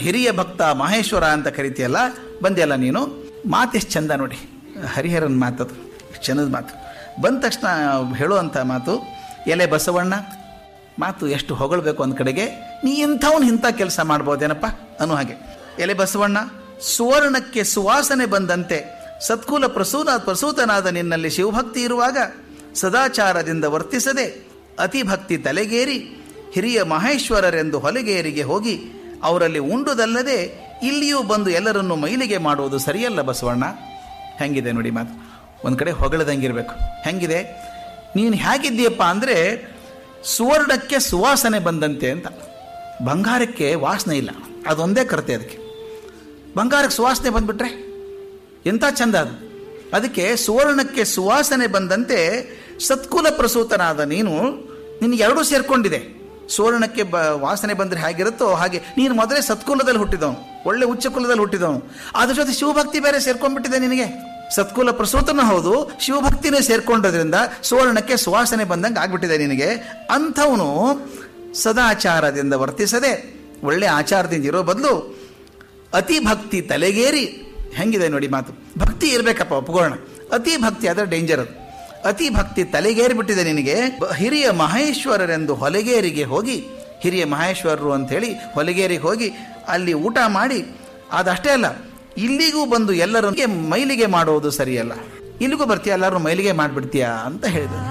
ಹಿರಿಯ ಭಕ್ತ ಮಹೇಶ್ವರ ಅಂತ ಕರಿತೀಯಲ್ಲ ಬಂದೆಯಲ್ಲ ನೀನು ಮಾತೆಷ್ಟು ಚಂದ ನೋಡಿ ಹರಿಹರನ್ ಮಾತದು ಎಷ್ಟ್ ಚಂದದ ಮಾತು ಬಂದ ತಕ್ಷಣ ಹೇಳುವಂಥ ಮಾತು ಎಲೆ ಬಸವಣ್ಣ ಮಾತು ಎಷ್ಟು ಹೊಗಳಬೇಕು ಒಂದು ಕಡೆಗೆ ನೀ ಇಂಥವನು ಇಂಥ ಕೆಲಸ ಮಾಡ್ಬೋದೇನಪ್ಪ ಅನ್ನೋ ಹಾಗೆ ಎಲೆ ಬಸವಣ್ಣ ಸುವರ್ಣಕ್ಕೆ ಸುವಾಸನೆ ಬಂದಂತೆ ಸತ್ಕುಲ ಪ್ರಸೂತ ಪ್ರಸೂತನಾದ ನಿನ್ನಲ್ಲಿ ಶಿವಭಕ್ತಿ ಇರುವಾಗ ಸದಾಚಾರದಿಂದ ವರ್ತಿಸದೆ ಅತಿಭಕ್ತಿ ತಲೆಗೇರಿ ಹಿರಿಯ ಮಹೇಶ್ವರರೆಂದು ಹೊಲಗೇರಿಗೆ ಹೋಗಿ ಅವರಲ್ಲಿ ಉಂಡುದಲ್ಲದೆ ಇಲ್ಲಿಯೂ ಬಂದು ಎಲ್ಲರನ್ನು ಮೈಲಿಗೆ ಮಾಡುವುದು ಸರಿಯಲ್ಲ ಬಸವಣ್ಣ ಹೆಂಗಿದೆ ನೋಡಿ ಮಾತು ಒಂದು ಕಡೆ ಹೊಗಳದಂಗಿರ್ಬೇಕು ಹೆಂಗಿದೆ ನೀನು ಹೇಗಿದ್ದೀಯಪ್ಪ ಅಂದರೆ ಸುವರ್ಣಕ್ಕೆ ಸುವಾಸನೆ ಬಂದಂತೆ ಅಂತ ಬಂಗಾರಕ್ಕೆ ವಾಸನೆ ಇಲ್ಲ ಅದೊಂದೇ ಕರತೆ ಅದಕ್ಕೆ ಬಂಗಾರಕ್ಕೆ ಸುವಾಸನೆ ಬಂದ್ಬಿಟ್ರೆ ಎಂಥ ಚಂದ ಅದು ಅದಕ್ಕೆ ಸುವರ್ಣಕ್ಕೆ ಸುವಾಸನೆ ಬಂದಂತೆ ಸತ್ಕುಲ ಪ್ರಸೂತನಾದ ನೀನು ನಿನಗೆ ಎರಡೂ ಸೇರ್ಕೊಂಡಿದೆ ಸುವರ್ಣಕ್ಕೆ ಬ ವಾಸನೆ ಬಂದರೆ ಹೇಗಿರುತ್ತೋ ಹಾಗೆ ನೀನು ಮೊದಲೇ ಸತ್ಕುಲದಲ್ಲಿ ಹುಟ್ಟಿದವನು ಒಳ್ಳೆ ಉಚ್ಚ ಕುಲದಲ್ಲಿ ಹುಟ್ಟಿದವನು ಅದ್ರ ಜೊತೆ ಶಿವಭಕ್ತಿ ಬೇರೆ ಸೇರ್ಕೊಂಡ್ಬಿಟ್ಟಿದೆ ನಿನಗೆ ಸತ್ಕುಲ ಪ್ರಸೂತನೂ ಹೌದು ಶಿವಭಕ್ತಿನೇ ಸೇರ್ಕೊಂಡೋದ್ರಿಂದ ಸುವರ್ಣಕ್ಕೆ ಸುವಾಸನೆ ಬಂದಂಗೆ ಆಗ್ಬಿಟ್ಟಿದೆ ನಿನಗೆ ಅಂಥವನು ಸದಾಚಾರದಿಂದ ವರ್ತಿಸದೆ ಒಳ್ಳೆ ಆಚಾರದಿಂದ ಇರೋ ಬದಲು ಅತಿ ಭಕ್ತಿ ತಲೆಗೇರಿ ಹೆಂಗಿದೆ ನೋಡಿ ಮಾತು ಭಕ್ತಿ ಇರಬೇಕಪ್ಪ ಒಪ್ಕೊಳ್ಳೋಣ ಅತಿ ಭಕ್ತಿ ಆದರೆ ಡೇಂಜರ್ ಅದು ಅತಿ ಭಕ್ತಿ ತಲೆಗೇರಿ ಬಿಟ್ಟಿದೆ ನಿನಗೆ ಬ- ಹಿರಿಯ ಮಹೇಶ್ವರರೆಂದು ಹೊಲಗೇರಿಗೆ ಹೋಗಿ ಹಿರಿಯ ಮಹೇಶ್ವರರು ಅಂಥೇಳಿ ಹೊಲಗೇರಿಗೆ ಹೋಗಿ ಅಲ್ಲಿ ಊಟ ಮಾಡಿ ಅದಷ್ಟೇ ಅಲ್ಲ ಇಲ್ಲಿಗೂ ಬಂದು ಎಲ್ಲರನ್ನು ಮೈಲಿಗೆ ಮಾಡೋದು ಸರಿಯಲ್ಲ ಇಲ್ಲಿಗೂ ಬರ್ತೀಯ ಎಲ್ಲರೂ ಮೈಲಿಗೆ ಮಾಡಿಬಿಡ್ತೀಯಾ ಅಂತ ಹೇಳಿದ್ರು